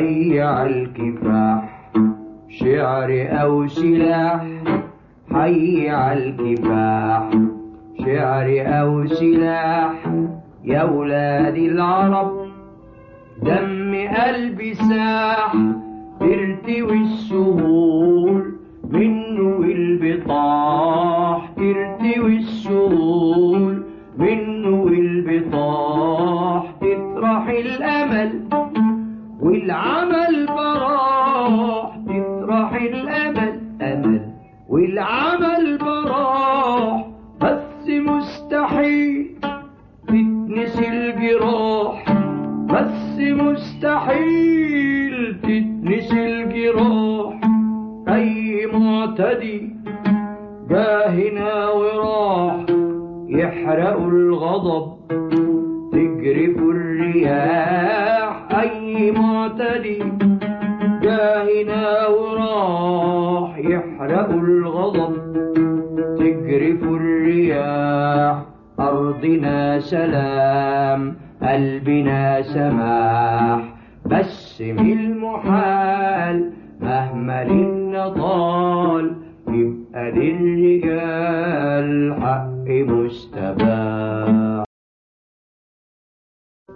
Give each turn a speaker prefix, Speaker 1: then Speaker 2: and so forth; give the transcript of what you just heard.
Speaker 1: حي على الكفاح شعر أو سلاح حي على الكفاح شعر أو سلاح يا ولاد العرب دم قلبي ساح ترتوي السهول منه البطاح ترتوي السهول منه البطاح تطرح الأمل والعمل براح تطرح الأمل أمل والعمل براح بس مستحيل تتنسي الجراح بس مستحيل تتنسي الجراح أي معتدي جا هنا وراح يحرق الغضب تجرف الرياح أي معتدي جا هنا وراح يحرق الغضب تجرف الرياح أرضنا سلام قلبنا سماح بس من المحال مهما لنا طال يبقى للرجال حق مستباح